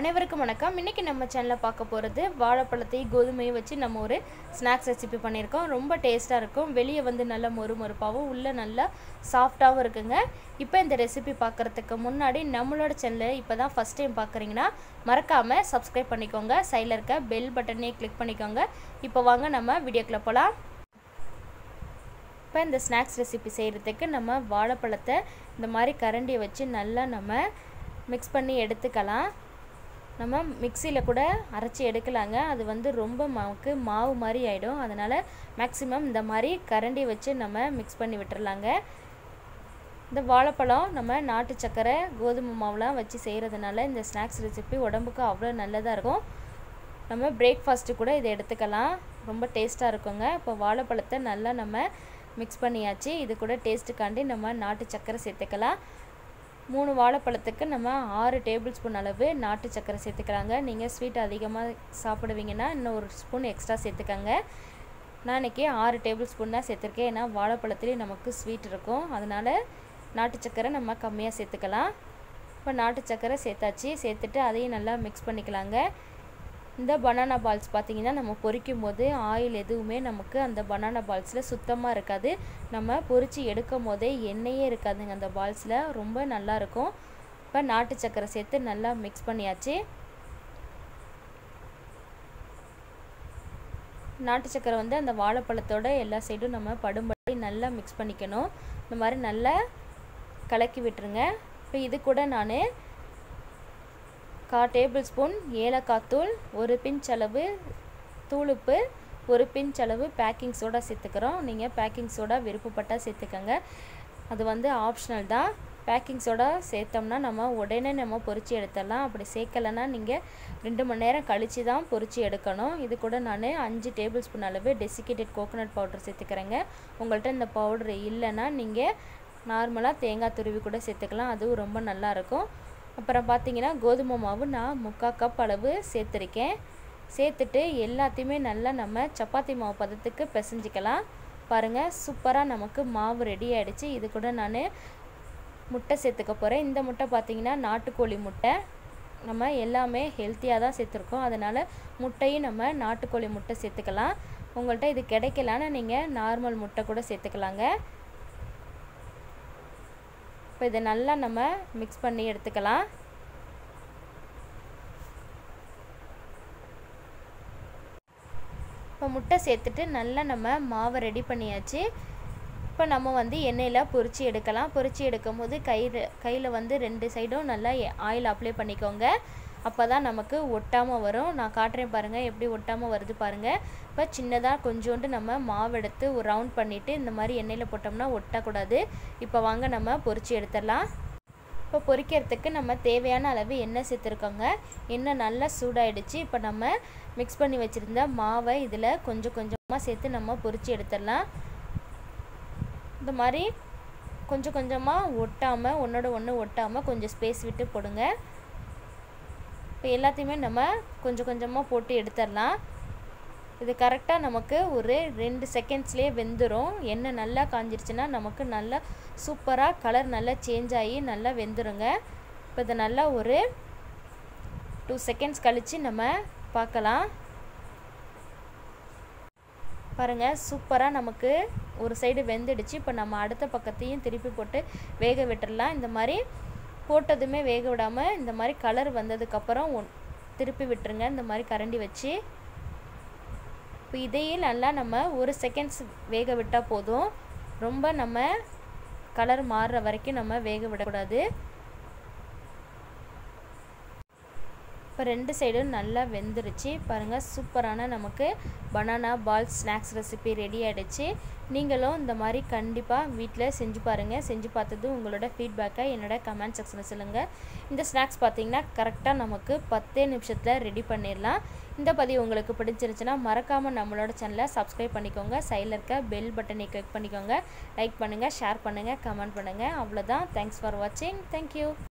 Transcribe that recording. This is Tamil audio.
அனைவருக்கும் வணக்கம் இன்றைக்கி நம்ம சேனலில் பார்க்க போகிறது வாழைப்பழத்தையும் கோதுமையும் வச்சு நம்ம ஒரு ஸ்நாக்ஸ் ரெசிபி பண்ணியிருக்கோம் ரொம்ப டேஸ்ட்டாக இருக்கும் வெளியே வந்து நல்லா மொறு மொறுப்பாகவும் உள்ளே நல்லா சாஃப்டாகவும் இருக்குங்க இப்போ இந்த ரெசிபி பார்க்குறதுக்கு முன்னாடி நம்மளோட சேனலை இப்போ தான் ஃபஸ்ட் டைம் பார்க்குறீங்கன்னா மறக்காமல் சப்ஸ்கிரைப் பண்ணிக்கோங்க சைடில் இருக்க பெல் பட்டனே கிளிக் பண்ணிக்கோங்க இப்போ வாங்க நம்ம வீடியோக்குள்ளே போகலாம் இப்போ இந்த ஸ்நாக்ஸ் ரெசிபி செய்கிறதுக்கு நம்ம வாழைப்பழத்தை இந்த மாதிரி கரண்டியை வச்சு நல்லா நம்ம மிக்ஸ் பண்ணி எடுத்துக்கலாம் நம்ம மிக்சியில் கூட அரைச்சி எடுக்கலாங்க அது வந்து ரொம்ப நமக்கு மாவு மாதிரி ஆகிடும் அதனால் மேக்ஸிமம் இந்த மாதிரி கரண்டி வச்சு நம்ம மிக்ஸ் பண்ணி விட்டுறலாங்க இந்த வாழைப்பழம் நம்ம நாட்டு சக்கரை கோதுமை மாவுலாம் வச்சு செய்கிறதுனால இந்த ஸ்நாக்ஸ் ரெசிபி உடம்புக்கு அவ்வளோ நல்லதாக இருக்கும் நம்ம பிரேக்ஃபாஸ்ட்டு கூட இதை எடுத்துக்கலாம் ரொம்ப டேஸ்ட்டாக இருக்குங்க இப்போ வாழைப்பழத்தை நல்லா நம்ம மிக்ஸ் பண்ணியாச்சு இது கூட டேஸ்ட்டுக்காண்டி நம்ம நாட்டு சக்கரை சேர்த்துக்கலாம் மூணு வாழைப்பழத்துக்கு நம்ம ஆறு டேபிள் ஸ்பூன் அளவு நாட்டு சக்கரை சேர்த்துக்கலாங்க நீங்கள் ஸ்வீட் அதிகமாக சாப்பிடுவீங்கன்னா இன்னும் ஒரு ஸ்பூன் எக்ஸ்ட்ரா சேர்த்துக்கங்க நான் இன்றைக்கி ஆறு டேபிள் ஸ்பூன் தான் சேர்த்துருக்கேன் ஏன்னா வாழைப்பழத்துலேயும் நமக்கு ஸ்வீட் இருக்கும் அதனால் நாட்டு சக்கரை நம்ம கம்மியாக சேர்த்துக்கலாம் இப்போ நாட்டு சக்கரை சேர்த்தாச்சு சேர்த்துட்டு அதையும் நல்லா மிக்ஸ் பண்ணிக்கலாங்க இந்த பனானா பால்ஸ் பார்த்திங்கன்னா நம்ம பொரிக்கும் போது ஆயில் எதுவுமே நமக்கு அந்த பனானா பால்ஸில் சுத்தமாக இருக்காது நம்ம பொரித்து எடுக்கும் போதே எண்ணெயே இருக்காதுங்க அந்த பால்ஸில் ரொம்ப நல்லாயிருக்கும் இப்போ நாட்டு சக்கரை சேர்த்து நல்லா மிக்ஸ் பண்ணியாச்சு நாட்டு சக்கரை வந்து அந்த வாழைப்பழத்தோட எல்லா சைடும் நம்ம படும்படி நல்லா மிக்ஸ் பண்ணிக்கணும் இந்த மாதிரி நல்லா கலக்கி விட்டுருங்க இப்போ இது கூட நான் கா டேபிள் ஸ்பூன் ஏலக்காய் தூள் ஒரு பிஞ்ச் அளவு தூளுப்பு ஒரு பிஞ்ச் அளவு பேக்கிங் சோடா சேர்த்துக்கிறோம் நீங்கள் பேக்கிங் சோடா விருப்பப்பட்டால் சேர்த்துக்கோங்க அது வந்து ஆப்ஷனல் தான் பேக்கிங் சோடா சேர்த்தோம்னா நம்ம உடனே நம்ம பொரித்து எடுத்துடலாம் அப்படி சேர்க்கலைன்னா நீங்கள் ரெண்டு மணி நேரம் கழித்து தான் பொரித்து எடுக்கணும் இது கூட நான் அஞ்சு டேபிள் ஸ்பூன் அளவு டெசிகேட்டட் கோகோனட் பவுடர் சேர்த்துக்கிறேங்க உங்கள்கிட்ட இந்த பவுடர் இல்லைன்னா நீங்கள் நார்மலாக தேங்காய் துருவி கூட சேர்த்துக்கலாம் அதுவும் ரொம்ப நல்லாயிருக்கும் அப்புறம் பார்த்தீங்கன்னா கோதுமை மாவு நான் முக்கால் கப் அளவு சேர்த்துருக்கேன் சேர்த்துட்டு எல்லாத்தையுமே நல்லா நம்ம சப்பாத்தி மாவு பதத்துக்கு பிசைஞ்சிக்கலாம் பாருங்கள் சூப்பராக நமக்கு மாவு ரெடி ஆகிடுச்சு இது கூட நான் முட்டை சேர்த்துக்க போகிறேன் இந்த முட்டை பார்த்திங்கன்னா நாட்டுக்கோழி முட்டை நம்ம எல்லாமே ஹெல்த்தியாக தான் சேர்த்துருக்கோம் அதனால் முட்டையும் நம்ம நாட்டுக்கோழி முட்டை சேர்த்துக்கலாம் உங்கள்கிட்ட இது கிடைக்கலன்னா நீங்கள் நார்மல் முட்டை கூட சேர்த்துக்கலாங்க இப்போ இதை நல்லா நம்ம மிக்ஸ் பண்ணி எடுத்துக்கலாம் இப்போ முட்டை சேர்த்துட்டு நல்லா நம்ம மாவை ரெடி பண்ணியாச்சு இப்போ நம்ம வந்து எண்ணெயில் பொரித்து எடுக்கலாம் பொரித்து எடுக்கும் போது கையில் கையில் வந்து ரெண்டு சைடும் நல்லா ஆயில் அப்ளை பண்ணிக்கோங்க அப்போ தான் நமக்கு ஒட்டாமல் வரும் நான் காட்டுறேன் பாருங்கள் எப்படி ஒட்டாமல் வருது பாருங்கள் இப்போ சின்னதாக கொஞ்சோண்டு நம்ம மாவு எடுத்து ஒரு ரவுண்ட் பண்ணிவிட்டு இந்த மாதிரி எண்ணெயில் போட்டோம்னா ஒட்டக்கூடாது இப்போ வாங்க நம்ம பொரித்து எடுத்துடலாம் இப்போ பொரிக்கிறதுக்கு நம்ம தேவையான அளவு எண்ணெய் சேர்த்துருக்கோங்க எண்ணெய் நல்லா சூடாயிடுச்சு இப்போ நம்ம மிக்ஸ் பண்ணி வச்சுருந்த மாவை இதில் கொஞ்சம் கொஞ்சமாக சேர்த்து நம்ம பொரித்து எடுத்துடலாம் இந்த மாதிரி கொஞ்சம் கொஞ்சமாக ஒட்டாமல் ஒன்றோட ஒன்று ஒட்டாமல் கொஞ்சம் ஸ்பேஸ் விட்டு போடுங்க இப்போ எல்லாத்தையுமே நம்ம கொஞ்சம் கொஞ்சமாக போட்டு எடுத்துடலாம் இது கரெக்டாக நமக்கு ஒரு ரெண்டு செகண்ட்ஸ்லேயே வெந்துடும் எண்ணெய் நல்லா காஞ்சிருச்சுன்னா நமக்கு நல்லா சூப்பராக கலர் நல்லா சேஞ்ச் ஆகி நல்லா வெந்துருங்க இப்போ இதை நல்லா ஒரு டூ செகண்ட்ஸ் கழித்து நம்ம பார்க்கலாம் பாருங்கள் சூப்பராக நமக்கு ஒரு சைடு வெந்துடுச்சு இப்போ நம்ம அடுத்த பக்கத்தையும் திருப்பி போட்டு வேக விட்டுடலாம் இந்த மாதிரி போட்டதுமே வேக விடாமல் இந்த மாதிரி கலர் வந்ததுக்கப்புறம் ஒன் திருப்பி விட்டுருங்க இந்த மாதிரி கரண்டி வச்சு இப்போ இதையே நல்லா நம்ம ஒரு செகண்ட்ஸ் வேக விட்டால் போதும் ரொம்ப நம்ம கலர் மாறுற வரைக்கும் நம்ம வேக விடக்கூடாது இப்போ ரெண்டு சைடும் நல்லா வெந்துருச்சு பாருங்கள் சூப்பரான நமக்கு banana ball snacks recipe ready ஆகிடுச்சு நீங்களும் இந்த மாதிரி கண்டிப்பாக வீட்டில் செஞ்சு பாருங்கள் செஞ்சு பார்த்தது உங்களோட ஃபீட்பேக்கை என்னோட கமெண்ட் செக்ஷனில் சொல்லுங்கள் இந்த ஸ்நாக்ஸ் பார்த்திங்கன்னா கரெக்டாக நமக்கு பத்தே நிமிஷத்தில் ரெடி பண்ணிடலாம் இந்த பதிவு உங்களுக்கு பிடிச்சிருச்சுன்னா மறக்காமல் நம்மளோட சேனலை சப்ஸ்கிரைப் பண்ணிக்கோங்க சைடில் இருக்க பெல் பட்டனை கிளிக் பண்ணிக்கோங்க லைக் பண்ணுங்கள் ஷேர் பண்ணுங்கள் கமெண்ட் பண்ணுங்கள் அவ்வளோதான் தேங்க்ஸ் ஃபார் வாட்சிங் தேங்க்யூ